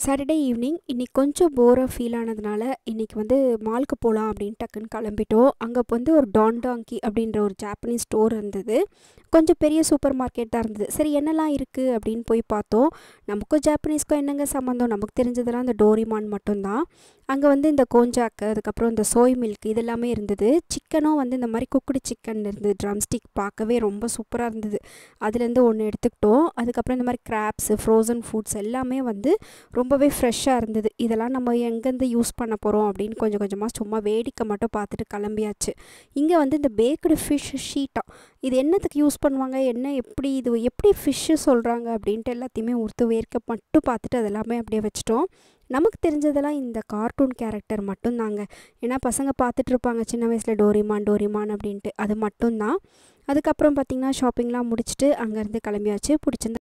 Saturday evening இன்றைக்கி கொஞ்சம் போராக ஃபீல் ஆனதுனால இன்றைக்கி வந்து மாலுக்கு போகலாம் அப்படின்னு டக்குன்னு கிளம்பிட்டோம் அங்கே வந்து ஒரு டான் டாங்கி அப்படின்ற ஒரு ஜாப்பனீஸ் ஸ்டோர் இருந்தது கொஞ்சம் பெரிய சூப்பர் மார்க்கெட் தான் இருந்தது சரி என்னெல்லாம் இருக்குது அப்படின்னு போய் பார்த்தோம் நமக்கும் ஜாப்பனீஸ்க்கும் என்னங்க சம்மந்தம் நமக்கு தெரிஞ்சதெல்லாம் இந்த டோரிமான் மட்டும்தான் அங்கே வந்து இந்த கோஞ்சாக்கு அதுக்கப்புறம் இந்த சோய் மில்க் இதெல்லாமே இருந்தது சிக்கனும் வந்து இந்த மாதிரி குக்குடு சிக்கன் இருந்தது ட்ரம் ஸ்டிக் பார்க்கவே ரொம்ப சூப்பராக இருந்தது அதுலேருந்து ஒன்று எடுத்துக்கிட்டோம் அதுக்கப்புறம் இந்த மாதிரி கிராப்ஸு ஃப்ரோசன் ஃபுட்ஸ் எல்லாமே வந்து ரொம்பவே ஃப்ரெஷ்ஷாக இருந்தது இதெல்லாம் நம்ம எங்கேருந்து யூஸ் பண்ண போகிறோம் அப்படின்னு கொஞ்சம் கொஞ்சமாக சும்மா வேடிக்கை மட்டும் பார்த்துட்டு கிளம்பியாச்சு இங்கே வந்து இந்த பேக்கடு ஃபிஷ் ஷீட்டா இது என்னத்துக்கு யூஸ் பண்ணுவாங்க என்ன எப்படி இது எப்படி ஃபிஷ்ஷு சொல்கிறாங்க அப்படின்ட்டு எல்லாத்தையுமே ஒருத்த வேர்க்க மட்டும் பார்த்துட்டு அதெல்லாமே அப்படியே வச்சிட்டோம் நமக்கு தெரிஞ்சதெல்லாம் இந்த கார்ட்டூன் கேரக்டர் மட்டும்தாங்க ஏன்னா பசங்க பார்த்துட்டு இருப்பாங்க சின்ன வயசில் டோரிமான் டோரிமான் அப்படின்ட்டு அது மட்டும்தான் அதுக்கப்புறம் பார்த்திங்கன்னா ஷாப்பிங்லாம் முடிச்சுட்டு அங்கேருந்து கிளம்பியாச்சு பிடிச்சிருந்த